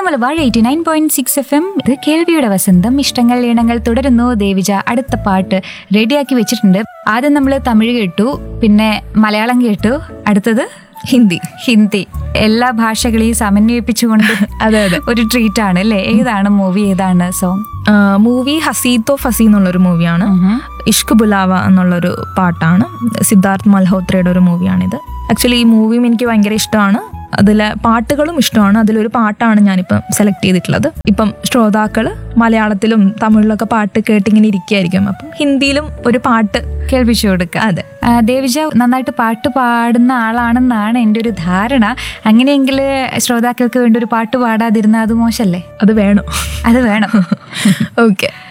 Malabar eighty nine point six FM എം ഇത് കേൾവിയുടെ വസന്തം ഇഷ്ടങ്ങൾ ഇണങ്ങൾ തുടരുന്നു ദേവിജ അടുത്ത പാട്ട് റെഡിയാക്കി വെച്ചിട്ടുണ്ട് ആദ്യം നമ്മൾ തമിഴ് കേട്ടു പിന്നെ മലയാളം കേട്ടു അടുത്തത് ഹിന്ദി ഹിന്ദി എല്ലാ ഭാഷകളെയും സമന്വയിപ്പിച്ചുകൊണ്ട് അതെ അതെ ഒരു ട്രീറ്റ് ആണ് അല്ലേ ഏതാണ് മൂവി ഏതാണ് സോങ് മൂവി ഹസീത്തോ ഫസി എന്നുള്ളൊരു മൂവിയാണ് ഇഷ്ക് ബുലാവ എന്നുള്ളൊരു പാട്ടാണ് സിദ്ധാർത്ഥ് മൽഹോത്രയുടെ ഒരു മൂവിയാണിത് ആക്ച്വലി ഈ മൂവിയും എനിക്ക് ഭയങ്കര ഇഷ്ടമാണ് അതിലെ പാട്ടുകളും ഇഷ്ടമാണ് അതിലൊരു പാട്ടാണ് ഞാനിപ്പം സെലക്ട് ചെയ്തിട്ടുള്ളത് ഇപ്പം ശ്രോതാക്കൾ മലയാളത്തിലും തമിഴിലൊക്കെ പാട്ട് കേട്ടിങ്ങനെ ഇരിക്കുകയായിരിക്കും അപ്പം ഹിന്ദിയിലും ഒരു പാട്ട് കേൾപ്പിച്ചു കൊടുക്കുക അതെ ആ, ദേവിജ നന്നായിട്ട് പാട്ട് പാടുന്ന ആളാണെന്നാണ് എൻ്റെ ഒരു ധാരണ അങ്ങനെയെങ്കിൽ ശ്രോതാക്കൾക്ക് വേണ്ടി ഒരു പാട്ട് പാടാതിരുന്ന അത് മോശമല്ലേ അത് വേണം അത് വേണം ഓക്കെ